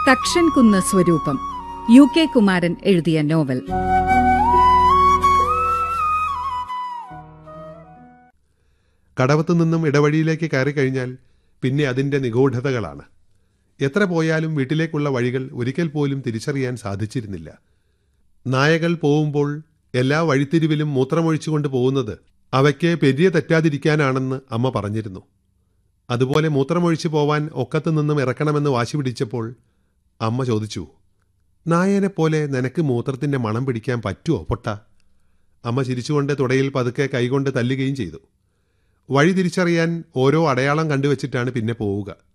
തക്ഷൻ കുന്ന് സ്വരൂപം U K Kumaran എഴുതിയ നോവൽ കടവത്തു നിന്നും ഇടവഴിയിലേക്ക് കയറി കഴിഞ്ഞാൽ പിന്നെ അതിൻ്റെ നിഗൂഢതകളാണ് എത്ര പോയാലും വീട്ടിലേക്കുള്ള വഴികൾ ഒരിക്കൽ പോലും തിരിച്ചറിയാൻ സാധിച്ചിരുന്നില്ല നായകൾ പോവുമ്പോൾ എല്ലാ വഴിത്തിരിവിലും മൂത്രമൊഴിച്ചുകൊണ്ട് പോകുന്നത് അവയ്ക്ക് പെരിയ തെറ്റാതിരിക്കാനാണെന്ന് അമ്മ പറഞ്ഞിരുന്നു അതുപോലെ മൂത്രമൊഴിച്ചു പോവാൻ ഒക്കത്തു നിന്നും ഇറക്കണമെന്ന് വാശി പിടിച്ചപ്പോൾ അമ്മ ചോദിച്ചു നായനെ പോലെ നിനക്ക് മൂത്രത്തിന്റെ മണം പിടിക്കാൻ പറ്റുമോ പൊട്ട അമ്മ ചിരിച്ചുകൊണ്ട് തുടയിൽ പതുക്കെ കൈകൊണ്ട് തല്ലുകയും ചെയ്തു വഴി തിരിച്ചറിയാൻ ഓരോ അടയാളം കണ്ടുവച്ചിട്ടാണ് പിന്നെ പോവുക